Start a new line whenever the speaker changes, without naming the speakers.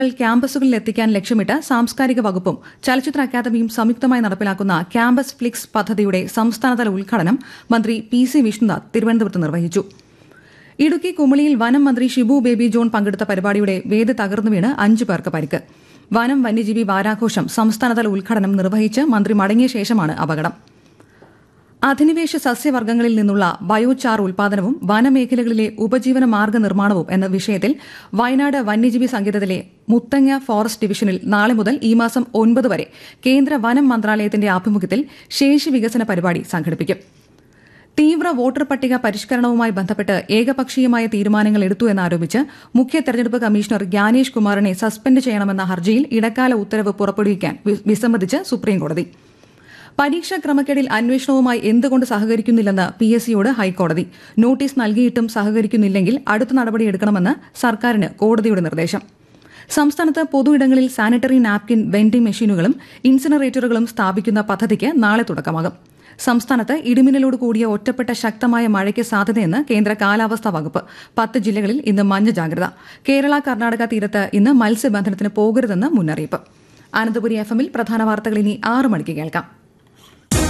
ക്യാമ്പസുകളിൽ എത്തിക്കാൻ ലക്ഷ്യമിട്ട് സാംസ്കാരിക വകുപ്പും ചലച്ചിത്ര അക്കാദമിയും സംയുക്തമായി നടപ്പിലാക്കുന്ന ക്യാമ്പസ് ഫ്ലിക്സ് പദ്ധതിയുടെ സംസ്ഥാനതല ഉദ്ഘാടനം മന്ത്രി പി സി വിഷ്ണുനാഥ് തിരുവനന്തപുരത്ത് നിർവഹിച്ചു ഇടുക്കി കുമളിയിൽ വനം മന്ത്രി ഷിബു ബേബി ജോൺ പങ്കെടുത്ത പരിപാടിയുടെ വേദി തകർന്നു വീണ് അഞ്ചു പേർക്ക് പരിക്ക് വനം വന്യജീവി വാരാഘോഷം സംസ്ഥാനതല ഉദ്ഘാടനം നിർവഹിച്ച് മന്ത്രി മടങ്ങിയ ശേഷമാണ് അപകടം അധിനിവേശ സസ്യവർഗ്ഗങ്ങളിൽ നിന്നുള്ള ബയോചാർ ഉൽപാദനവും വനമേഖലകളിലെ ഉപജീവന മാർഗ നിർമ്മാണവും എന്ന വിഷയത്തിൽ വയനാട് വന്യജീവി സങ്കേതത്തിലെ മുത്തങ്ങ ഫോറസ്റ്റ് ഡിവിഷനിൽ നാളെ മുതൽ ഈ മാസം ഒൻപത് വരെ കേന്ദ്ര വനം മന്ത്രാലയത്തിന്റെ ആഭിമുഖ്യത്തിൽ ശേഷി വികസന പരിപാടി സംഘടിപ്പിക്കും തീവ്ര വോട്ടർ പട്ടിക പരിഷ്കരണവുമായി ബന്ധപ്പെട്ട് ഏകപക്ഷീയമായ തീരുമാനങ്ങൾ എടുത്തു എന്നാരോപിച്ച് മുഖ്യ തെരഞ്ഞെടുപ്പ് കമ്മീഷണർ ജ്ഞാനേഷ് കുമാറിനെ സസ്പെൻഡ് ചെയ്യണമെന്ന ഹർജിയിൽ ഇടക്കാല ഉത്തരവ് പുറപ്പെടുവിക്കാൻ വി- വിസമ്മതിച്ച് സുപ്രീംകോടതി പരീക്ഷാ ക്രമക്കേടിൽ അന്വേഷണവുമായി എന്തുകൊണ്ട് സഹകരിക്കുന്നില്ലെന്ന് പി എസ് സിയോട് ഹൈക്കോടതി നോട്ടീസ് നൽകിയിട്ടും സഹകരിക്കുന്നില്ലെങ്കിൽ അടുത്ത നടപടിയെടുക്കണമെന്ന് സർക്കാരിന് കോടതിയുടെ നിർദ്ദേശം സംസ്ഥാനത്ത് പൊതുയിടങ്ങളിൽ സാനിറ്ററി നാപ്കിൻ വെൻഡിംഗ് മെഷീനുകളും ഇൻസിനറേറ്ററുകളും സ്ഥാപിക്കുന്ന പദ്ധതിക്ക് നാളെ തുടക്കമാകും സംസ്ഥാനത്ത് ഇടിമിന്നലോട് കൂടിയ ഒറ്റപ്പെട്ട ശക്തമായ മഴയ്ക്ക് സാധ്യതയെന്ന് കേന്ദ്ര കാലാവസ്ഥാ വകുപ്പ് പത്ത് ജില്ലകളിൽ ഇന്ന് മഞ്ഞ ജാഗ്രത കേരള കർണാടക തീരത്ത് ഇന്ന് മത്സ്യബന്ധനത്തിന് പോകരുതെന്ന് മുന്നറിയിപ്പ് അനന്തപുരി എഫ് എമ്മിൽ പ്രധാന വാർത്തകൾ ഇനി ആറ് മണിക്ക് കേൾക്കാം